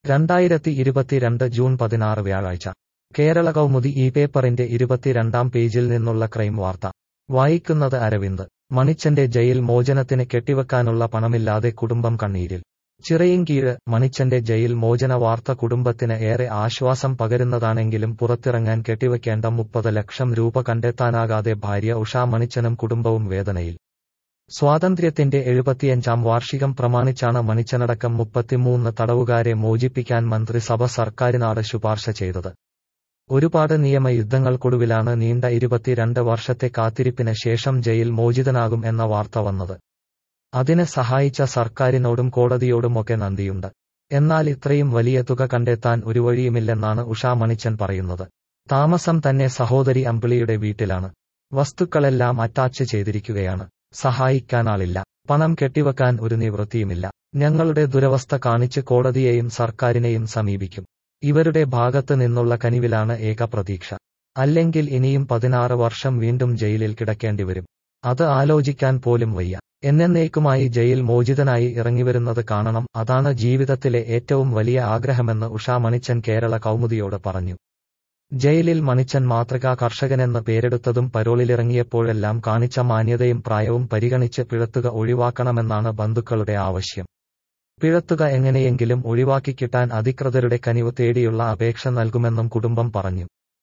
രണ്ടായിരത്തി ഇരുപത്തിരണ്ട് ജൂൺ പതിനാറ് വ്യാഴാഴ്ച കേരള കൗമുദി ഈ പേപ്പറിന്റെ ഇരുപത്തിരണ്ടാം പേജിൽ നിന്നുള്ള ക്രൈം വാർത്ത വായിക്കുന്നത് അരവിന്ദ് മണിച്ചന്റെ ജയിൽ മോചനത്തിന് കെട്ടിവെക്കാനുള്ള പണമില്ലാതെ കുടുംബം കണ്ണീരിൽ ചിറയിൻകീഴ് മണിച്ചന്റെ ജയിൽ മോചന വാർത്ത കുടുംബത്തിന് ഏറെ ആശ്വാസം പകരുന്നതാണെങ്കിലും പുറത്തിറങ്ങാൻ കെട്ടിവെക്കേണ്ട മുപ്പത് ലക്ഷം രൂപ കണ്ടെത്താനാകാതെ ഭാര്യ ഉഷാ മണിച്ചനും കുടുംബവും വേദനയിൽ സ്വാതന്ത്ര്യത്തിന്റെ എഴുപത്തിയഞ്ചാം വാർഷികം പ്രമാണിച്ചാണ് മണിച്ചനടക്കം മുപ്പത്തിമൂന്ന് തടവുകാരെ മോചിപ്പിക്കാൻ മന്ത്രിസഭ സർക്കാരിനാട് ശുപാർശ ചെയ്തത് ഒരുപാട് നിയമയുദ്ധങ്ങൾക്കൊടുവിലാണ് നീണ്ട ഇരുപത്തിരണ്ട് വർഷത്തെ കാത്തിരിപ്പിന് ശേഷം ജയിൽ മോചിതനാകും എന്ന വാർത്ത വന്നത് അതിന് സഹായിച്ച സർക്കാരിനോടും കോടതിയോടുമൊക്കെ നന്ദിയുണ്ട് എന്നാൽ ഇത്രയും വലിയ തുക കണ്ടെത്താൻ ഒരു വഴിയുമില്ലെന്നാണ് ഉഷാ മണിച്ചൻ പറയുന്നത് താമസം തന്നെ സഹോദരി അമ്പിളിയുടെ വീട്ടിലാണ് വസ്തുക്കളെല്ലാം അറ്റാച്ച് ചെയ്തിരിക്കുകയാണ് സഹായിക്കാനാളില്ല പണം കെട്ടിവെക്കാൻ ഒരു നിവൃത്തിയുമില്ല ഞങ്ങളുടെ ദുരവസ്ഥ കാണിച്ച് കോടതിയെയും സർക്കാരിനെയും സമീപിക്കും ഇവരുടെ ഭാഗത്ത് നിന്നുള്ള കനിവിലാണ് ഏക പ്രതീക്ഷ അല്ലെങ്കിൽ ഇനിയും പതിനാറ് വർഷം വീണ്ടും ജയിലിൽ കിടക്കേണ്ടി വരും അത് ആലോചിക്കാൻ പോലും വയ്യ എന്നേക്കുമായി ജയിൽ മോചിതനായി ഇറങ്ങിവരുന്നത് കാണണം അതാണ് ജീവിതത്തിലെ ഏറ്റവും വലിയ ആഗ്രഹമെന്ന് ഉഷാ മണിച്ചൻ കേരള കൗമുദിയോട് പറഞ്ഞു ജയിലിൽ മണിച്ചൻ മാതൃകാ കർഷകനെന്ന് പേരെടുത്തതും പരോളിലിറങ്ങിയപ്പോഴെല്ലാം കാണിച്ച മാന്യതയും പ്രായവും പരിഗണിച്ച് പിഴത്തുക ഒഴിവാക്കണമെന്നാണ് ബന്ധുക്കളുടെ ആവശ്യം പിഴത്തുക എങ്ങനെയെങ്കിലും ഒഴിവാക്കിക്കിട്ടാൻ അധികൃതരുടെ കനിവ് തേടിയുള്ള അപേക്ഷ നൽകുമെന്നും കുടുംബം പറഞ്ഞു